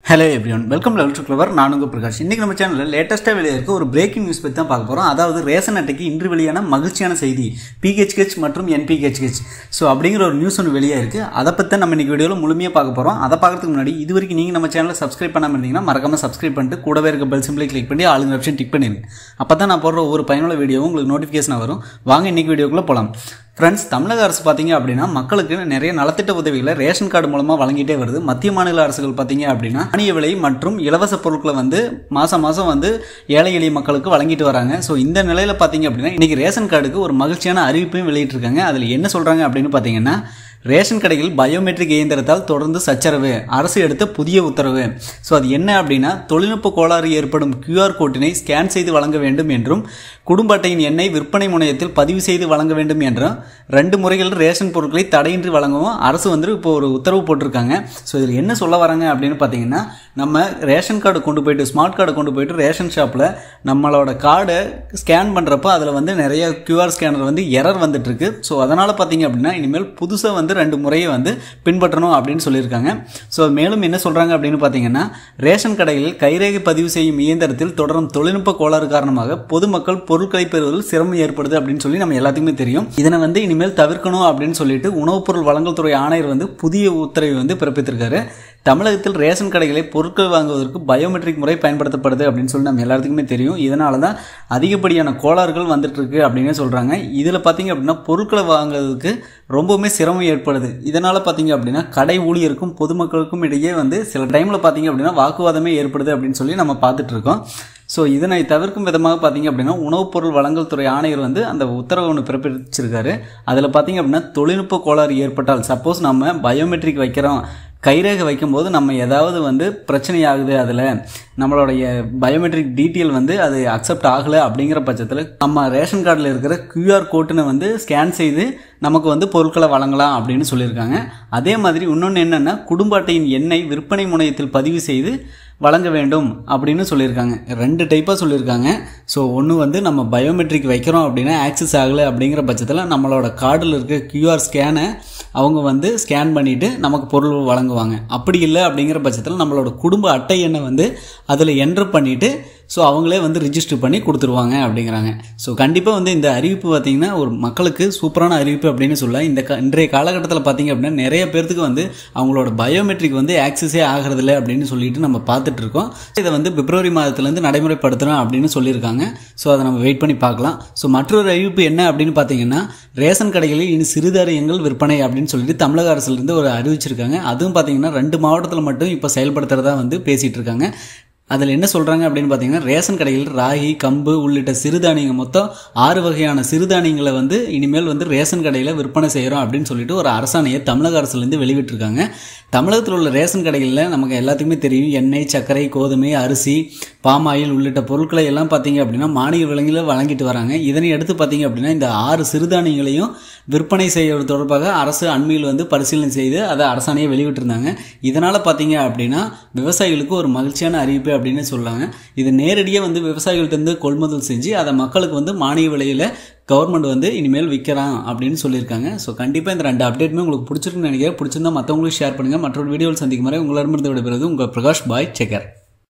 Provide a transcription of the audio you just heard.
hello everyone welcome level to clever நான் உங்கள் பிரகாஷ் இன்றைக்கி நம்ம சேனலில் லேட்டஸ்ட்டாக வெளியே இருக்க ஒரு பிரேக்கிங் நியூஸ் பற்றி தான் பார்க்க போகிறோம் அதாவது ரேஷன் அட்டைக்கு இன்று வெளியான மகிழ்ச்சியான செய்தி பிஹெச்ஹெச் மற்றும் என்பிஹெச்ஹெச் ஸோ அப்படிங்கிற ஒரு நியூஸ் ஒன்று வெளியே இருக்குது அதை பற்றி தான் நம்ம இன்றைக்கி வீடியோவில் முழுமையாக பார்க்க போகிறோம் அதை பார்க்கறதுக்கு முன்னாடி இது வரைக்கும் நீங்கள் நம்ம சேனலை சப்ஸ்கிரைப் பண்ணாமல் இருந்தீங்கன்னா மறக்காமல் சப்ஸ்கிரைப் பண்ணிட்டு கூடவே இருக்க பெல் சிம்பிளை கிளிக் பண்ணி ஆளுங்க ஆப்ஷன் டிக் பண்ணிடுங்க அப்போ தான் நான் போடுற ஒவ்வொரு பயனுள்ள வீடியோவும் உங்களுக்கு நோட்டிஃபிகேஷன் வரும் வாங்க இன்றைக்கி வீடியோக்குள்ளே போகலாம் ஃப்ரெண்ட்ஸ் தமிழக அரசு பார்த்தீங்க அப்படின்னா மக்களுக்கு நிறைய நலத்திட்ட உதவிகளை ரேஷன் கார்டு மூலமாக வழங்கிட்டே வருது மத்திய மாநில அரசுகள் பார்த்தீங்க அப்படின்னா மானிய விலை மற்றும் இலவச பொருட்களை வந்து மாதம் மாதம் வந்து ஏழை எளிய மக்களுக்கு வழங்கிட்டு வராங்க ஸோ இந்த நிலையில் பார்த்தீங்க அப்படின்னா இன்றைக்கி ரேஷன் கார்டுக்கு ஒரு மகிழ்ச்சியான அறிவிப்பையும் வெளியிட்டிருக்காங்க அதில் என்ன சொல்கிறாங்க அப்படின்னு பார்த்தீங்கன்னா ரேஷன் கடையில் பயோமெட்ரிக் இயந்திரத்தால் தொடர்ந்து சச்சரவு அரசு எடுத்த புதிய உத்தரவு ஸோ அது என்ன அப்படின்னா தொழில்நுட்ப கோளாறு ஏற்படும் QR கோட்டினை ஸ்கேன் செய்து வழங்க வேண்டும் என்றும் குடும்ப அட்டையின் எண்ணை விற்பனை முனையத்தில் பதிவு செய்து வழங்க வேண்டும் என்றும் ரெண்டு முறைகள் ரேஷன் பொருட்களை தடையின்றி வழங்கவும் அரசு வந்து இப்போ ஒரு உத்தரவு போட்டிருக்காங்க ஸோ இதில் என்ன சொல்ல வராங்க அப்படின்னு பார்த்தீங்கன்னா நம்ம ரேஷன் கார்டு கொண்டு போயிட்டு ஸ்மார்ட் கார்டை கொண்டு போயிட்டு ரேஷன் ஷாப்பில் நம்மளோட கார்டை ஸ்கேன் பண்ணுறப்போ அதில் வந்து நிறைய QR ஸ்கேனர் வந்து எரர் வந்துட்டு இருக்கு ஸோ அதனால் பார்த்தீங்க அப்படின்னா இனிமேல் புதுசாக வந்து ரெண்டு முறையை வந்து பின்பற்றணும் அப்படின்னு சொல்லியிருக்காங்க ஸோ மேலும் என்ன சொல்கிறாங்க அப்படின்னு பார்த்தீங்கன்னா ரேஷன் கடைகளில் கைரேகை பதிவு செய்யும் இயந்திரத்தில் தொடரும் தொழில்நுட்ப கோளாறு காரணமாக பொதுமக்கள் பொருட்களை பெறுவதில் சிரமம் ஏற்படுது அப்படின்னு சொல்லி நம்ம எல்லாத்துக்குமே தெரியும் இதனை வந்து இனிமேல் தவிர்க்கணும் அப்படின்னு சொல்லிட்டு உணவுப் பொருள் வழங்கல் துறை ஆணையர் வந்து புதிய உத்தரவை வந்து பிறப்பித்திருக்காரு தமிழகத்தில் ரேஷன் கடைகளை பொருட்கள் வாங்குவதற்கு பயோமெட்ரிக் முறை பயன்படுத்தப்படுது அப்படின்னு சொல்லி நம்ம எல்லாத்துக்குமே தெரியும் இதனால தான் அதிகப்படியான கோளாறுகள் வந்துட்டு இருக்கு அப்படின்னு சொல்கிறாங்க இதில் பார்த்தீங்க அப்படின்னா பொருட்களை வாங்குறதுக்கு ரொம்பவுமே சிரமம் ஏற்படுது இதனால் பார்த்தீங்க அப்படின்னா கடை ஊழியருக்கும் பொதுமக்களுக்கும் இடையே வந்து சில டைமில் பார்த்தீங்க அப்படின்னா வாக்குவாதமே ஏற்படுது அப்படின்னு சொல்லி நம்ம பார்த்துட்டு இருக்கோம் ஸோ இதனை தவிர்க்கும் விதமாக பார்த்தீங்க அப்படின்னா உணவுப் பொருள் வழங்கல் துறை ஆணையர் வந்து அந்த உத்தரவு ஒன்று பிறப்பிச்சிருக்காரு அதில் பார்த்தீங்க அப்படின்னா தொழில்நுட்ப கோளாறு ஏற்பட்டால் சப்போஸ் நம்ம பயோமெட்ரிக் வைக்கிறோம் கைரேகை வைக்கும்போது நம்ம ஏதாவது வந்து பிரச்சனை ஆகுது அதில் நம்மளுடைய பயோமெட்ரிக் டீட்டெயில் வந்து அது அக்செப்ட் ஆகலை அப்படிங்கிற பட்சத்தில் நம்ம ரேஷன் கார்டில் இருக்கிற கியூஆர் கோட்டுனை வந்து ஸ்கேன் செய்து நமக்கு வந்து பொருட்களை வழங்கலாம் அப்படின்னு சொல்லியிருக்காங்க அதே மாதிரி இன்னொன்று என்னென்னா குடும்ப அட்டையின் எண்ணை விற்பனை முனையத்தில் பதிவு செய்து வழங்க வேண்டும் அப்படின்னு சொல்லியிருக்காங்க ரெண்டு டைப்பாக சொல்லியிருக்காங்க ஸோ ஒன்று வந்து நம்ம பயோமெட்ரிக் வைக்கிறோம் அப்படின்னா ஆக்சஸ் ஆகலை அப்படிங்கிற பட்சத்தில் நம்மளோட கார்டில் இருக்க கியூஆர் ஸ்கேனை அவங்க வந்து ஸ்கேன் பண்ணிவிட்டு நமக்கு பொருள் வழங்குவாங்க அப்படி இல்லை அப்படிங்கிற பட்சத்தில் நம்மளோட குடும்ப அட்டை எண்ணை வந்து அதில் என்ட்ரு பண்ணிவிட்டு ஸோ அவங்களே வந்து ரிஜிஸ்டர் பண்ணி கொடுத்துருவாங்க அப்படிங்கிறாங்க ஸோ கண்டிப்பாக வந்து இந்த அறிவிப்பு பார்த்திங்கன்னா ஒரு மக்களுக்கு சூப்பரான அறிவிப்பு அப்படின்னு சொல்லலாம் இந்த க இன்றைய காலகட்டத்தில் பார்த்திங்க அப்படின்னா நிறைய பேர்த்துக்கு வந்து அவங்களோட பயோமெட்ரிக் வந்து ஆக்சஸே ஆகிறதில்ல அப்படின்னு சொல்லிட்டு நம்ம பார்த்துட்டு இருக்கோம் இதை வந்து பிப்ரவரி மாதத்துலேருந்து நடைமுறைப்படுத்துகிறோம் அப்படின்னு சொல்லியிருக்காங்க ஸோ அதை நம்ம வெயிட் பண்ணி பார்க்கலாம் ஸோ மற்றொரு அறிவிப்பு என்ன அப்படின்னு பார்த்தீங்கன்னா ரேஷன் கடைகளில் இனி சிறுதானியங்கள் விற்பனை அப்படின்னு சொல்லிட்டு தமிழக அரசுலேருந்து ஒரு அறிவிச்சிருக்காங்க அதுவும் பார்த்தீங்கன்னா ரெண்டு மாவட்டத்தில் மட்டும் இப்போ செயல்படுத்துகிறதா வந்து பேசிகிட்டு இருக்காங்க அதில் என்ன சொல்கிறாங்க அப்படின்னு பார்த்தீங்கன்னா ரேஷன் கடையில் ராகி கம்பு உள்ளிட்ட சிறுதானியங்கள் மொத்தம் ஆறு வகையான சிறுதானியங்களை வந்து இனிமேல் வந்து ரேஷன் கடையில் விற்பனை செய்கிறோம் அப்படின்னு சொல்லிட்டு ஒரு அரசாணையை தமிழக அரசுலேருந்து வெளிவிட்டிருக்காங்க தமிழகத்தில் உள்ள ரேஷன் கடைகளில் நமக்கு எல்லாத்துக்குமே தெரியும் எண்ணெய் சர்க்கரை கோதுமை அரிசி பாமாயில் உள்ளிட்ட பொருட்களை எல்லாம் பார்த்தீங்க அப்படின்னா மானிய விலங்கில் வழங்கிட்டு வராங்க இதனை எடுத்து பார்த்தீங்க அப்படின்னா இந்த ஆறு சிறுதானியங்களையும் விற்பனை செய்வது தொடர்பாக அரசு அண்மையில் வந்து பரிசீலனை செய்து அதை அரசாணையை வெளியிட்டிருந்தாங்க இதனால் பார்த்தீங்க அப்படின்னா விவசாயிகளுக்கு ஒரு மகிழ்ச்சியான அறிவிப்பு அப்படின்னு சொல்லாங்க இது நேரடியாக வந்து விவசாயிகள்கிட்ட கொள்முதல் செஞ்சு அதை மக்களுக்கு வந்து மானிய விலையில் கவர்மெண்ட் வந்து இனிமேல் விற்கிறான் அப்படின்னு சொல்லியிருக்காங்க ஸோ கண்டிப்பாக இந்த ரெண்டு அப்டேட்டுமே உங்களுக்கு பிடிச்சிருக்குன்னு நினைக்கிறேன் பிடிச்சிருந்தா மற்றவங்களுக்கு ஷேர் பண்ணுங்கள் மற்றொரு வீடியோவில் சந்திக்கும் வரை உங்களிடமிருந்து விடைபெறுவது உங்கள் பிரகாஷ் பாய் செக்கர்